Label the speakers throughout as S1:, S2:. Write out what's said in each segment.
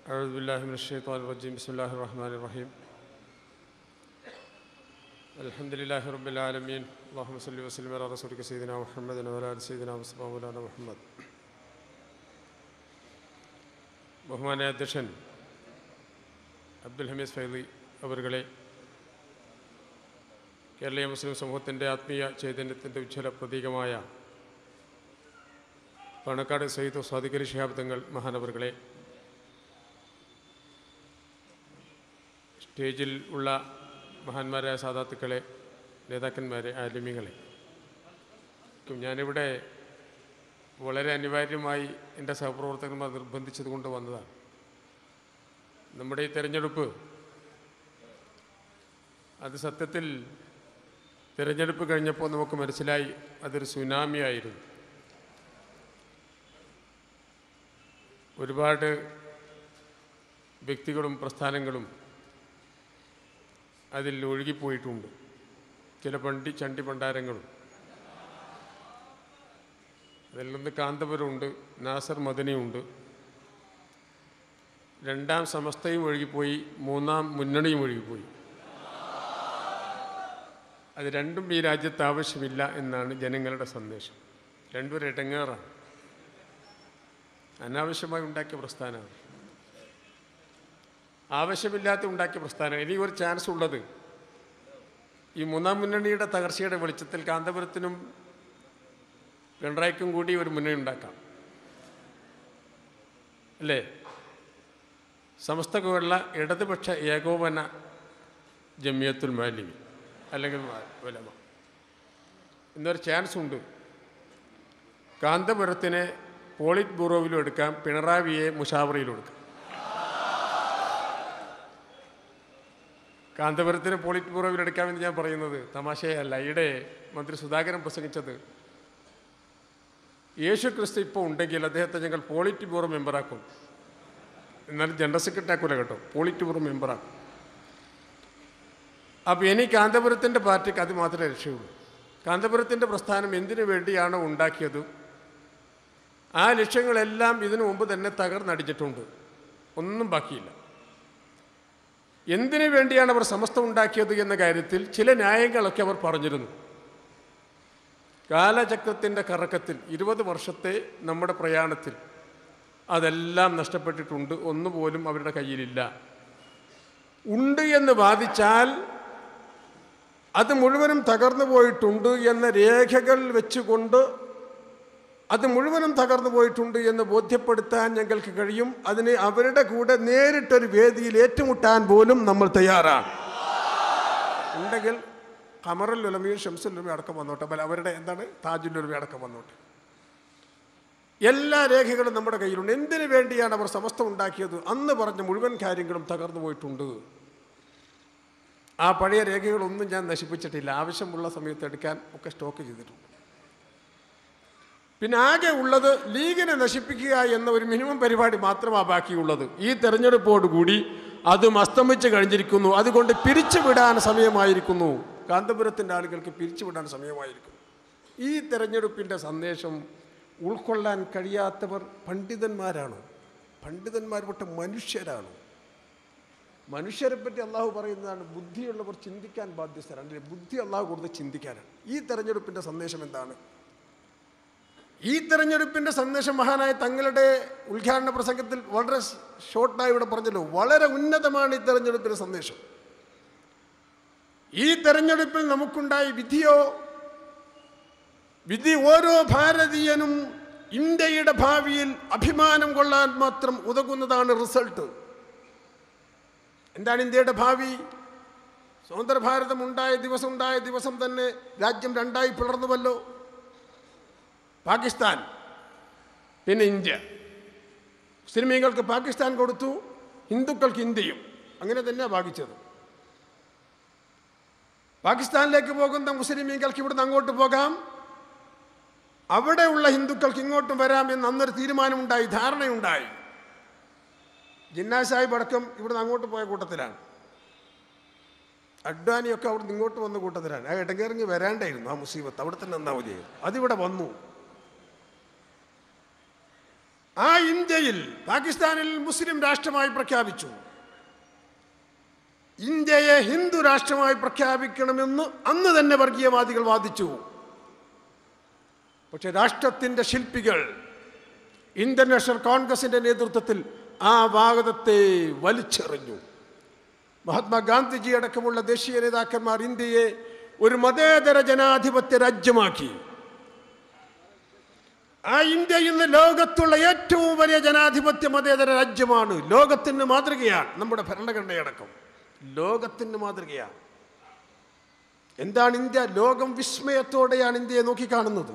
S1: أعوذ بالله من الشيطان الرجيم بسم الله الرحمن الرحيم الحمد لله رب العالمين اللهم صل وسلم على رسولك سيدنا محمد وعلى آل سيدنا مصطفى مولانا മുഹമ്മദ് ബഹുമാന അധ്യക്ഷൻ അബ്ദുൽ ഹമീദ് ഫൈലി അവരുകളെ കേരളീയ മുസ്ലിം സമൂഹത്തിൻ്റെ ആത്മീയ ചൈതന്യത്തിൻ്റെ ഉജ്ജ്വല പ്രതീകമായ പണക്കാട് സയ്യിദ് സ്വാദിഖലി ശിഹാബ് തങ്ങൾ മഹാനവറുകളെ സ്റ്റേജിൽ ഉള്ള മഹാന്മാരായ സാധാത്തുക്കളെ നേതാക്കന്മാരെ ആലിമ്യങ്ങളെ ഞാനിവിടെ വളരെ അനിവാര്യമായി എൻ്റെ സഹപ്രവർത്തകന്മാർ നിർബന്ധിച്ചത് കൊണ്ട് വന്നതാണ് നമ്മുടെ ഈ തെരഞ്ഞെടുപ്പ് അത് സത്യത്തിൽ തിരഞ്ഞെടുപ്പ് കഴിഞ്ഞപ്പോൾ നമുക്ക് മനസ്സിലായി അതൊരു സുനാമി ആയിരുന്നു ഒരുപാട് വ്യക്തികളും പ്രസ്ഥാനങ്ങളും അതിൽ ഒഴുകിപ്പോയിട്ടുണ്ട് ചില പണ്ടി ചണ്ടി പണ്ടാരങ്ങളും അതിൽ നിന്ന് കാന്തപുരമുണ്ട് നാസർ മദനിയുണ്ട് രണ്ടാം സമസ്തയും ഒഴുകിപ്പോയി മൂന്നാം മുന്നണിയും ഒഴുകിപ്പോയി അത് രണ്ടും ഈ രാജ്യത്ത് ആവശ്യമില്ല എന്നാണ് ജനങ്ങളുടെ സന്ദേശം രണ്ടും ഇടങ്ങേറാണ് അനാവശ്യമായി ഉണ്ടാക്കിയ പ്രസ്ഥാനമാണ് ആവശ്യമില്ലാത്ത ഉണ്ടാക്കിയ പ്രസ്ഥാനം ഇനി ഒരു ചാൻസ് ഉള്ളത് ഈ മൂന്നാം മുന്നണിയുടെ തകർച്ചയുടെ വെളിച്ചത്തിൽ കാന്തപുരത്തിനും പിണറായിക്കും കൂടി ഒരു മുന്നണി ഉണ്ടാക്കാം അല്ലേ സമസ്തക്കുള്ള ഇടതുപക്ഷ ഏകോപന ജമിയത്തുൽ മാലിമി അല്ലെങ്കിൽ വലമ എന്നൊരു ചാൻസ് ഉണ്ട് കാന്തപുരത്തിനെ പോളിറ്റ് ബ്യൂറോയിലും എടുക്കാം പിണറായിയെ മുഷാവറയിലും എടുക്കാം കാന്തപുരത്തിന് പോളിറ്റ് ബ്യൂറോയിൽ എടുക്കാമെന്ന് ഞാൻ പറയുന്നത് തമാശയല്ല ഈയിടെ മന്ത്രി സുധാകരൻ പ്രസംഗിച്ചത് യേശു ക്രിസ്തു ഇപ്പോൾ ഉണ്ടെങ്കിൽ അദ്ദേഹത്തെ ഞങ്ങൾ പോളിറ്റ് ബ്യൂറോ മെമ്പറാക്കും എന്നാലും ജനറൽ സെക്രട്ടറി ആക്കൂല കേട്ടോ പോളിറ്റ് ബ്യൂറോ മെമ്പറാക്കും അപ്പോൾ ഇനി കാന്തപുരത്തിൻ്റെ പാർട്ടിക്ക് അത് മാത്രമേ രക്ഷയുള്ളൂ കാന്തപുരത്തിൻ്റെ പ്രസ്ഥാനം എന്തിനു വേണ്ടിയാണോ ഉണ്ടാക്കിയത് ആ ലക്ഷ്യങ്ങളെല്ലാം ഇതിനു മുമ്പ് തന്നെ തകർന്നടിച്ചിട്ടുണ്ട് ഒന്നും ബാക്കിയില്ല എന്തിനു വേണ്ടിയാണ് അവർ സമസ്ത ഉണ്ടാക്കിയത് എന്ന കാര്യത്തിൽ ചില ന്യായങ്ങളൊക്കെ അവർ പറഞ്ഞിരുന്നു കാലചക്രത്തിൻ്റെ കറക്കത്തിൽ ഇരുപത് വർഷത്തെ നമ്മുടെ പ്രയാണത്തിൽ അതെല്ലാം നഷ്ടപ്പെട്ടിട്ടുണ്ട് ഒന്നുപോലും അവരുടെ കയ്യിലില്ല ഉണ്ട് എന്ന് വാദിച്ചാൽ അത് മുഴുവനും തകർന്നു പോയിട്ടുണ്ട് എന്ന രേഖകൾ വെച്ചുകൊണ്ട് അത് മുഴുവനും തകർന്നു പോയിട്ടുണ്ട് എന്ന് ബോധ്യപ്പെടുത്താൻ ഞങ്ങൾക്ക് കഴിയും അതിന് അവരുടെ കൂടെ നേരിട്ടൊരു വേദിയിൽ ഏറ്റുമുട്ടാൻ പോലും നമ്മൾ തയ്യാറാണ് ഉണ്ടെങ്കിൽ കമറുൽ ഉലമയും ഷംസുൽ ഉലമയും അടക്കം വന്നോട്ടെ അല്ല അവരുടെ എന്താണ് താജുൽ ഉലമയും അടക്കം വന്നോട്ടെ എല്ലാ രേഖകളും നമ്മുടെ കയ്യിലുണ്ട് എന്തിനു വേണ്ടിയാണ് അവർ സമസ്ത ഉണ്ടാക്കിയത് അന്ന് പറഞ്ഞ മുഴുവൻ കാര്യങ്ങളും തകർന്നു പോയിട്ടുണ്ട് ആ പഴയ രേഖകളൊന്നും ഞാൻ നശിപ്പിച്ചിട്ടില്ല ആവശ്യമുള്ള സമയത്ത് എടുക്കാൻ ഒക്കെ സ്റ്റോക്ക് ചെയ്തിട്ടുണ്ട് പിന്നെ ആകെ ഉള്ളത് ലീഗിനെ നശിപ്പിക്കുക എന്ന ഒരു മിനിമം പരിപാടി മാത്രമാണ് ബാക്കിയുള്ളത് ഈ തെരഞ്ഞെടുപ്പോടുകൂടി അതും അസ്തമിച്ച് കഴിഞ്ഞിരിക്കുന്നു അതുകൊണ്ട് പിരിച്ചുവിടാൻ സമയമായിരിക്കുന്നു കാന്തപുരത്തിൻ്റെ ആളുകൾക്ക് പിരിച്ചുവിടാൻ സമയമായിരിക്കുന്നു ഈ തെരഞ്ഞെടുപ്പിൻ്റെ സന്ദേശം ഉൾക്കൊള്ളാൻ കഴിയാത്തവർ പണ്ഡിതന്മാരാണ് പണ്ഡിതന്മാർ പെട്ട മനുഷ്യരാണ് മനുഷ്യരെ പറ്റി അള്ളാഹു പറയുന്നതാണ് ബുദ്ധിയുള്ളവർ ചിന്തിക്കാൻ ബാധ്യസ്ഥരാണ് അല്ലെ ബുദ്ധി അള്ളാഹു കൊടുത്ത് ചിന്തിക്കാനാണ് ഈ തെരഞ്ഞെടുപ്പിൻ്റെ സന്ദേശം എന്താണ് ഈ തെരഞ്ഞെടുപ്പിൻ്റെ സന്ദേശം മഹാനായ തങ്ങളുടെ ഉദ്ഘാടന പ്രസംഗത്തിൽ വളരെ ഷോർട്ടായി ഇവിടെ പറഞ്ഞല്ലോ വളരെ ഉന്നതമാണ് ഈ തെരഞ്ഞെടുപ്പിൻ്റെ സന്ദേശം ഈ തെരഞ്ഞെടുപ്പിൽ നമുക്കുണ്ടായ വിധിയോ വിധി ഓരോ ഭാരതീയനും ഇന്ത്യയുടെ ഭാവിയിൽ അഭിമാനം കൊള്ളാൻ മാത്രം ഉതകുന്നതാണ് റിസൾട്ട് എന്താണ് ഇന്ത്യയുടെ ഭാവി സ്വതന്ത്ര ഭാരതം ഉണ്ടായ ദിവസം ഉണ്ടായ ദിവസം തന്നെ രാജ്യം രണ്ടായി പിളർന്നുവല്ലോ പാകിസ്ഥാൻ പിന്നെ ഇന്ത്യ മുസ്ലിമീങ്ങൾക്ക് പാകിസ്ഥാൻ കൊടുത്തു ഹിന്ദുക്കൾക്ക് ഇന്ത്യയും അങ്ങനെ തന്നെയാണ് ഭാഗിച്ചത് പാകിസ്ഥാനിലേക്ക് പോകുന്ന മുസ്ലിമീങ്ങൾക്ക് ഇവിടുന്ന് അങ്ങോട്ട് പോകാം അവിടെയുള്ള ഹിന്ദുക്കൾക്ക് ഇങ്ങോട്ടും വരാം എന്ന് അന്നൊരു തീരുമാനമുണ്ടായി ധാരണയുണ്ടായി ജിന്നാ സാഹിബ് അടക്കം ഇവിടുന്ന് അങ്ങോട്ട് പോയ കൂട്ടത്തിലാണ് അഡ്വാനിയൊക്കെ അവിടുന്ന് ഇങ്ങോട്ട് വന്ന കൂട്ടത്തിലാണ് ആ ഇടങ്ങേറിഞ്ഞ് വരാണ്ടായിരുന്നു ആ മുസീബത്ത് അവിടെ തന്നെ നിന്നാൽ മതിയായിരുന്നു അതിവിടെ വന്നു ആ ഇന്ത്യയിൽ പാകിസ്ഥാനിൽ മുസ്ലിം രാഷ്ട്രമായി പ്രഖ്യാപിച്ചു ഇന്ത്യയെ ഹിന്ദു രാഷ്ട്രമായി പ്രഖ്യാപിക്കണമെന്ന് അന്ന് തന്നെ വർഗീയവാദികൾ വാദിച്ചു പക്ഷെ രാഷ്ട്രത്തിന്റെ ശില്പികൾ ഇന്ത്യൻ നാഷണൽ കോൺഗ്രസിന്റെ നേതൃത്വത്തിൽ ആ വാദത്തെ വലിച്ചെറിഞ്ഞു മഹാത്മാഗാന്ധിജി അടക്കമുള്ള ദേശീയ നേതാക്കന്മാർ ഇന്ത്യയെ ഒരു മതേതര ജനാധിപത്യ രാജ്യമാക്കി ആ ഇന്ത്യ ഇന്ന് ലോകത്തുള്ള ഏറ്റവും വലിയ ജനാധിപത്യ മതേതര രാജ്യമാണ് ലോകത്തിന് മാതൃകയാണ് നമ്മുടെ ഭരണഘടനയടക്കം ലോകത്തിന് മാതൃകയാണ് എന്താണ് ഇന്ത്യ ലോകം വിസ്മയത്തോടെയാണ് ഇന്ത്യയെ നോക്കിക്കാണുന്നത്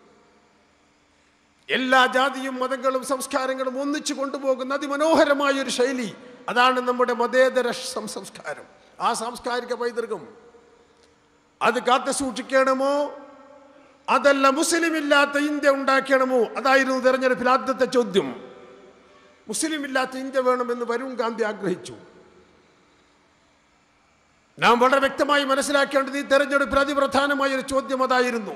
S1: എല്ലാ ജാതിയും മതങ്ങളും സംസ്കാരങ്ങളും ഒന്നിച്ചു കൊണ്ടുപോകുന്ന അതിമനോഹരമായ ഒരു ശൈലി അതാണ് നമ്മുടെ മതേതര സം- സംസ്കാരം ആ സാംസ്കാരിക പൈതൃകം അത് കാത്തു സൂക്ഷിക്കണമോ അതല്ല മുസ്ലിം ഇല്ലാത്ത ഇന്ത്യ ഉണ്ടാക്കണമോ അതായിരുന്നു തെരഞ്ഞെടുപ്പിൽ ആദ്യത്തെ ചോദ്യം മുസ്ലിം ഇല്ലാത്ത ഇന്ത്യ വേണമെന്ന് വരുൺ ഗാന്ധി ആഗ്രഹിച്ചു നാം വളരെ വ്യക്തമായി മനസ്സിലാക്കേണ്ടത് ഈ തെരഞ്ഞെടുപ്പിൽ അതിപ്രധാനമായ ഒരു ചോദ്യം അതായിരുന്നു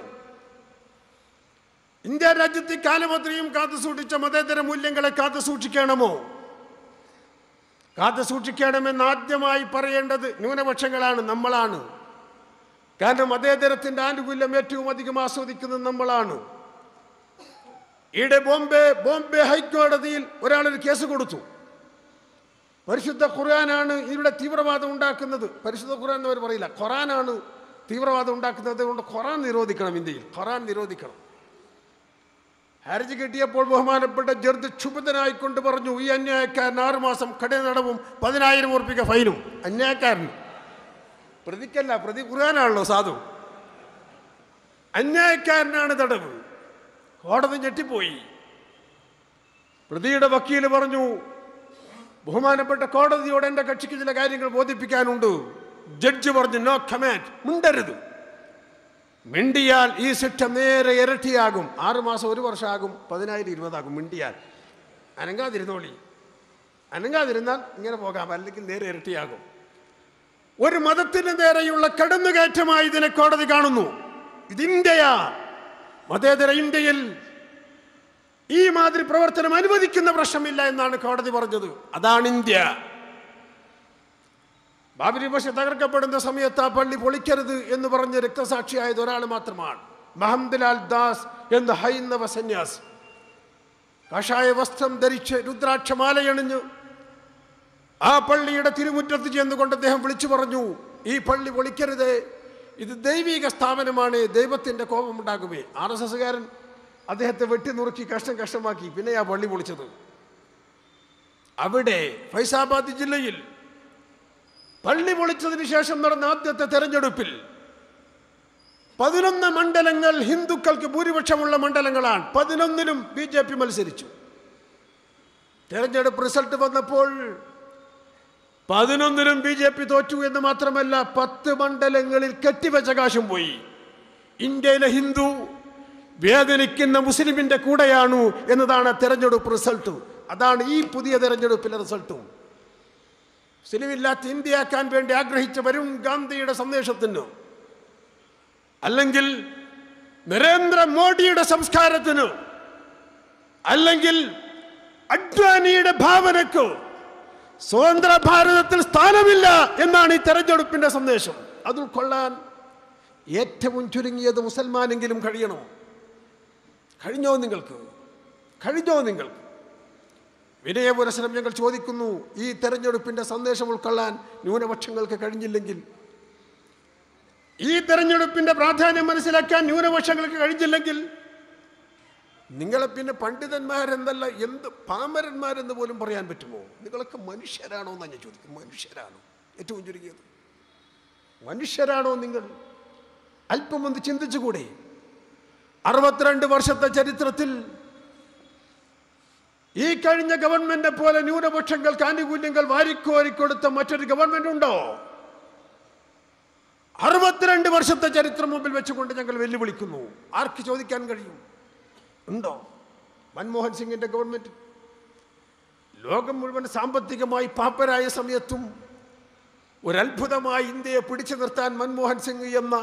S1: ഇന്ത്യ രാജ്യത്തെ കാലമത്രയും കാത്തു സൂക്ഷിച്ച മതേതര മൂല്യങ്ങളെ കാത്തു സൂക്ഷിക്കണമോ കാത്തു സൂക്ഷിക്കണമെന്ന് ആദ്യമായി പറയേണ്ടത് ന്യൂനപക്ഷങ്ങളാണ് നമ്മളാണ് കാരണം മതേതരത്തിന്റെ ആനുകൂല്യം ഏറ്റവും അധികം ആസ്വദിക്കുന്നത് നമ്മളാണ് ഈയിടെ ബോംബെ ബോംബെ ഹൈക്കോടതിയിൽ ഒരാളൊരു കേസ് കൊടുത്തു പരിശുദ്ധ ഖുർആനാണ് ഇവിടെ തീവ്രവാദം ഉണ്ടാക്കുന്നത് പരിശുദ്ധ ഖുർആൻ എന്ന് അവർ പറയില്ല ഖുറാനാണ് തീവ്രവാദം ഉണ്ടാക്കുന്നത് അതുകൊണ്ട് ഖുറാൻ നിരോധിക്കണം ഇന്ത്യയിൽ ഖുറാൻ നിരോധിക്കണം ഹർജി കിട്ടിയപ്പോൾ ബഹുമാനപ്പെട്ട ജർദ് ക്ഷുഭിതനായിക്കൊണ്ട് പറഞ്ഞു ഈ അന്യായക്കാരൻ ആറുമാസം കഠിനടവും പതിനായിരം ഉറപ്പിക്ക ഫൈനും അന്യായക്കാരൻ പ്രതിക്കല്ല പ്രതി ഖുർആനാണല്ലോ സാധു അന്യായക്കാരനാണ് തടവ് കോടതി ഞെട്ടിപ്പോയി പ്രതിയുടെ വക്കീല് പറഞ്ഞു ബഹുമാനപ്പെട്ട കോടതിയോട് എൻ്റെ കക്ഷിക്ക് ചില കാര്യങ്ങൾ ബോധിപ്പിക്കാനുണ്ട് ജഡ്ജി പറഞ്ഞു നോ കമാൻഡ് മിണ്ടരുത് മിണ്ടിയാൽ ഈ ശിക്ഷ നേരെ ഇരട്ടിയാകും ആറ് മാസം ഒരു വർഷമാകും പതിനായിരം ഇരുപതാകും മിണ്ടിയാൽ അനങ്ങാതിരുന്നോളി അനങ്ങാതിരുന്നാൽ ഇങ്ങനെ പോകാം അല്ലെങ്കിൽ നേരെ ഇരട്ടിയാകും ഒരു മതത്തിന് നേരെയുള്ള കടന്നുകയറ്റമായി ഇതിനെ കോടതി കാണുന്നു ഇത് ഇന്ത്യയാ മതേതര ഇന്ത്യയിൽ ഈ മാതിരി പ്രവർത്തനം അനുവദിക്കുന്ന പ്രശ്നമില്ല എന്നാണ് കോടതി പറഞ്ഞത് അതാണ് ഇന്ത്യ ബാബരി മസ്ജിദ് തകർക്കപ്പെടുന്ന സമയത്ത് ആ പള്ളി പൊളിക്കരുത് എന്ന് പറഞ്ഞ് രക്തസാക്ഷിയായത് ഒരാൾ മാത്രമാണ് മഹമ്മദ്ലാൽ ദാസ് എന്ന ഹൈന്ദവ സന്യാസി കഷായ വസ്ത്രം ധരിച്ച് രുദ്രാക്ഷമാലയണിഞ്ഞ് ആ പള്ളിയുടെ തിരുമുറ്റത്ത് ചെന്നുകൊണ്ട് അദ്ദേഹം വിളിച്ചു പറഞ്ഞു ഈ പള്ളി പൊളിക്കരുത് ഇത് ദൈവിക സ്ഥാപനമാണ് ദൈവത്തിൻ്റെ കോപമുണ്ടാകുമേ ആർ എസ് എസ്സുകാരൻ അദ്ദേഹത്തെ വെട്ടി നുറുക്കി കഷ്ടം കഷ്ടമാക്കി പിന്നെ ആ പള്ളി പൊളിച്ചത് അവിടെ ഫൈസാബാദ് ജില്ലയിൽ പള്ളി പൊളിച്ചതിന് ശേഷം നടന്ന ആദ്യത്തെ തെരഞ്ഞെടുപ്പിൽ പതിനൊന്ന് മണ്ഡലങ്ങൾ ഹിന്ദുക്കൾക്ക് ഭൂരിപക്ഷമുള്ള മണ്ഡലങ്ങളാണ് പതിനൊന്നിലും ബി ജെ പി മത്സരിച്ചു തെരഞ്ഞെടുപ്പ് റിസൾട്ട് വന്നപ്പോൾ പതിനൊന്നിലും ബി ജെ പി തോറ്റു എന്ന് മാത്രമല്ല പത്ത് മണ്ഡലങ്ങളിൽ കെട്ടിവെച്ച കാശും പോയി ഇന്ത്യയിലെ ഹിന്ദു വേദനിക്കുന്ന മുസ്ലിമിന്റെ കൂടെയാണ് എന്നതാണ് തെരഞ്ഞെടുപ്പ് റിസൾട്ട് അതാണ് ഈ പുതിയ തെരഞ്ഞെടുപ്പിലെ റിസൾട്ടും മുസ്ലിമില്ലാത്ത ഇന്ത്യയാക്കാൻ വേണ്ടി ആഗ്രഹിച്ച വരുൺ ഗാന്ധിയുടെ സന്ദേശത്തിന് അല്ലെങ്കിൽ നരേന്ദ്രമോദിയുടെ സംസ്കാരത്തിന് അല്ലെങ്കിൽ അഡ്വാനിയുടെ ഭാവനക്ക് സ്വതന്ത്ര ഭാരതത്തിൽ സ്ഥാനമില്ല എന്നാണ് ഈ തെരഞ്ഞെടുപ്പിന്റെ സന്ദേശം അത് ഉൾക്കൊള്ളാൻ ഏറ്റവും ചുരുങ്ങിയത് മുസൽമാനെങ്കിലും കഴിയണം കഴിഞ്ഞോ നിങ്ങൾക്ക് കഴിഞ്ഞോ നിങ്ങൾക്ക് വിനയപുരസരം ഞങ്ങൾ ചോദിക്കുന്നു ഈ തെരഞ്ഞെടുപ്പിന്റെ സന്ദേശം ഉൾക്കൊള്ളാൻ ന്യൂനപക്ഷങ്ങൾക്ക് കഴിഞ്ഞില്ലെങ്കിൽ ഈ തെരഞ്ഞെടുപ്പിന്റെ പ്രാധാന്യം മനസ്സിലാക്കാൻ ന്യൂനപക്ഷങ്ങൾക്ക് കഴിഞ്ഞില്ലെങ്കിൽ നിങ്ങളെ പിന്നെ പണ്ഡിതന്മാരെന്നല്ല എന്ത് പാമരന്മാരെന്ന് പോലും പറയാൻ പറ്റുമോ നിങ്ങളൊക്കെ മനുഷ്യരാണോ എന്നാണ് ഞാൻ ചോദിക്കും മനുഷ്യരാണോ ഏറ്റവും ചുരുങ്ങിയത് മനുഷ്യരാണോ നിങ്ങൾ അല്പം ഒന്ന് ചിന്തിച്ചുകൂടെ അറുപത്തിരണ്ട് വർഷത്തെ ചരിത്രത്തിൽ ഈ കഴിഞ്ഞ ഗവൺമെന്റിനെ പോലെ ന്യൂനപക്ഷങ്ങൾക്ക് ആനുകൂല്യങ്ങൾ വാരിക്കോരിക്കൊടുത്ത മറ്റൊരു ഗവൺമെന്റ് ഉണ്ടോ അറുപത്തിരണ്ട് വർഷത്തെ ചരിത്രം മുമ്പിൽ വെച്ചുകൊണ്ട് ഞങ്ങൾ വെല്ലുവിളിക്കുന്നു ആർക്ക് ചോദിക്കാൻ കഴിയും ഉണ്ടോ മൻമോഹൻ സിംഗിന്റെ ഗവൺമെന്റ് ലോകം മുഴുവൻ സാമ്പത്തികമായി പാപ്പരായ സമയത്തും ഒരത്ഭുതമായി ഇന്ത്യയെ പിടിച്ചു നിർത്താൻ മൻമോഹൻ സിംഗ് എന്ന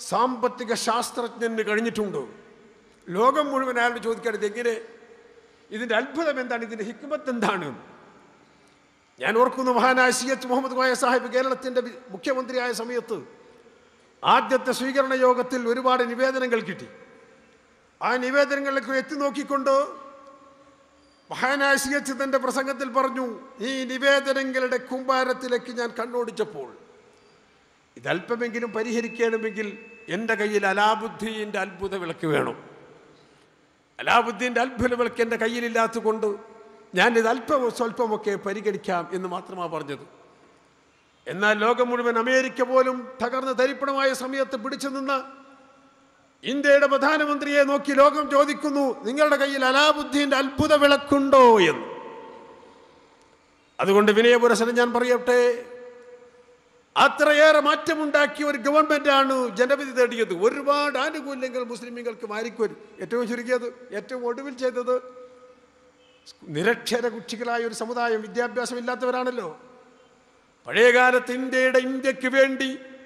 S1: സാമ്പത്തിക ശാസ്ത്രജ്ഞന് കഴിഞ്ഞിട്ടുണ്ട് ലോകം മുഴുവൻ അയാളോട് ചോദിക്കരുത് എങ്ങനെ ഇതിൻ്റെ അത്ഭുതം എന്താണ് ഇതിൻ്റെ ഹിക്മത്ത് എന്താണ് ഞാൻ ഓർക്കുന്നു മഹാനായ സി എച്ച് മുഹമ്മദ് കോയ സാഹിബ് കേരളത്തിൻ്റെ വി- മുഖ്യമന്ത്രിയായ സമയത്ത് ആദ്യത്തെ സ്വീകരണ യോഗത്തിൽ ഒരുപാട് നിവേദനങ്ങൾ കിട്ടി ആ നിവേദനങ്ങളിലേക്ക് എത്തി നോക്കിക്കൊണ്ട് മഹാനായ സി എച്ച് തൻ്റെ പ്രസംഗത്തിൽ പറഞ്ഞു ഈ നിവേദനങ്ങളുടെ കുമ്പാരത്തിലേക്ക് ഞാൻ കണ്ണോടിച്ചപ്പോൾ ഇതല്പമെങ്കിലും പരിഹരിക്കണമെങ്കിൽ എൻ്റെ കയ്യിൽ അലാബുദ്ദീൻ്റെ അത്ഭുത വിളക്ക് വേണം അലാബുദ്ദീൻ്റെ അത്ഭുത വിളക്ക് എൻ്റെ കയ്യിലില്ലാത്തതുകൊണ്ട് ഞാനിത് അല്പം സ്വല്പമൊക്കെ പരിഗണിക്കാം എന്ന് മാത്രമാണ് പറഞ്ഞത് എന്നാൽ ലോകം മുഴുവൻ അമേരിക്ക പോലും തകർന്ന് തരിപ്പണമായ സമയത്ത് പിടിച്ചു നിന്ന ഇന്ത്യയുടെ പ്രധാനമന്ത്രിയെ നോക്കി ലോകം ചോദിക്കുന്നു നിങ്ങളുടെ കയ്യിൽ അലാബുദ്ദീൻ്റെ അത്ഭുത വിളക്കുണ്ടോ എന്ന് അതുകൊണ്ട് വിനയപുരസരം ഞാൻ പറയട്ടെ അത്രയേറെ മാറ്റമുണ്ടാക്കിയ ഒരു ഗവൺമെന്റാണ് ജനവിധി തേടിയത് ഒരുപാട് ആനുകൂല്യങ്ങൾ മുസ്ലിമുകൾക്ക് മാറിക്കൊരു ഏറ്റവും ചുരുക്കിയത് ഏറ്റവും ഒടുവിൽ ചെയ്തത് നിരക്ഷര കുട്ടികളായ ഒരു സമുദായം വിദ്യാഭ്യാസമില്ലാത്തവരാണല്ലോ പഴയകാലത്ത് ഇന്ത്യയുടെ ഇന്ത്യക്ക് വേണ്ടി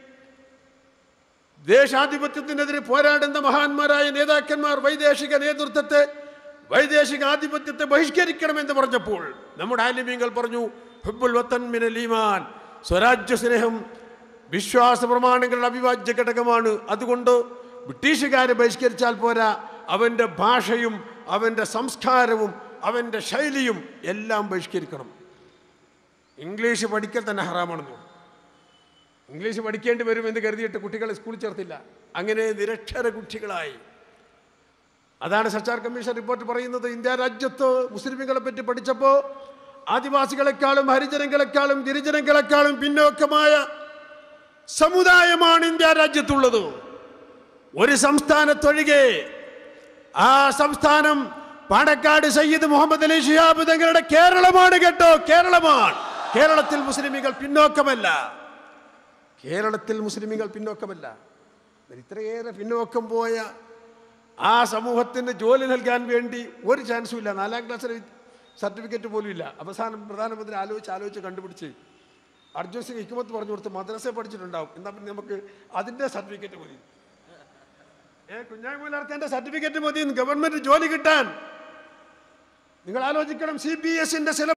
S1: ദേശാധിപത്യത്തിനെതിരെ പോരാടുന്ന മഹാന്മാരായ നേതാക്കന്മാർ വൈദേശിക നേതൃത്വത്തെ വൈദേശിക ആധിപത്യത്തെ ബഹിഷ്കരിക്കണമെന്ന് പറഞ്ഞപ്പോൾ നമ്മുടെ ആലിമ്യങ്ങൾ പറഞ്ഞു ഹുബുൽ വത്തൻ മിനൽ ഈമാൻ സ്വരാജ്യ സ്നേഹം വിശ്വാസ പ്രമാണങ്ങളുടെ അവിഭാജ്യ ഘടകമാണ് അതുകൊണ്ട് ബ്രിട്ടീഷുകാരെ ബഹിഷ്കരിച്ചാൽ പോരാ അവൻ്റെ ഭാഷയും അവൻ്റെ സംസ്കാരവും അവൻ്റെ ശൈലിയും എല്ലാം ബഹിഷ്കരിക്കണം ഇംഗ്ലീഷ് പഠിക്കൽ തന്നെ ഹറാമാണെന്നു ഇംഗ്ലീഷ് പഠിക്കേണ്ടി വരും എന്ന് കരുതിയിട്ട് കുട്ടികളെ സ്കൂളിൽ ചേർത്തില്ല അങ്ങനെ നിരക്ഷര കുട്ടികളായി അതാണ് സച്ചാർ കമ്മീഷൻ റിപ്പോർട്ട് പറയുന്നത് ഇന്ത്യ രാജ്യത്ത് മുസ്ലിമുകളെ പറ്റി പഠിച്ചപ്പോൾ ആദിവാസികളെക്കാളും ഹരിജനങ്ങളെക്കാളും ഗിരിജനങ്ങളെക്കാളും പിന്നോക്കമായ സമുദായമാണ് ഇന്ത്യ രാജ്യത്തുള്ളത് ഒരു സംസ്ഥാനത്തൊഴികെ ആ സംസ്ഥാനം പാണക്കാട് സയ്യിദ് മുഹമ്മദ് അലി ഷിഹാബ് തങ്ങളുടെ കേരളമാണ് കേട്ടോ കേരളമാണ് കേരളത്തിൽ മുസ്ലിമികൾ പിന്നോക്കമല്ല കേരളത്തിൽ മുസ്ലിമികൾ പിന്നോക്കമല്ല എന്നാൽ ഇത്രയേറെ പിന്നോക്കം പോയ ആ സമൂഹത്തിന് ജോലി നൽകാൻ വേണ്ടി ഒരു ചാൻസും ഇല്ല നാലാം ക്ലാസ്സിലെ സർട്ടിഫിക്കറ്റ് പോലും ഇല്ല അവസാനം പ്രധാനമന്ത്രി ആലോചിച്ച് ആലോചിച്ച് കണ്ടുപിടിച്ച് അർജുൻ സിംഗ് ഹിക്കുമത്ത് പറഞ്ഞു കൊടുത്ത് മദ്രസ പഠിച്ചിട്ടുണ്ടാവും എന്നാൽ പിന്നെ നമുക്ക് അതിൻ്റെ സർട്ടിഫിക്കറ്റ് മതി ഏ കുഞ്ഞാമൂലാർക്കേൻ്റെ സർട്ടിഫിക്കറ്റ് മതി ഗവൺമെൻറ് ജോലി കിട്ടാൻ നിങ്ങൾ ആലോചിക്കണം സി ബി എസിൻ്റെ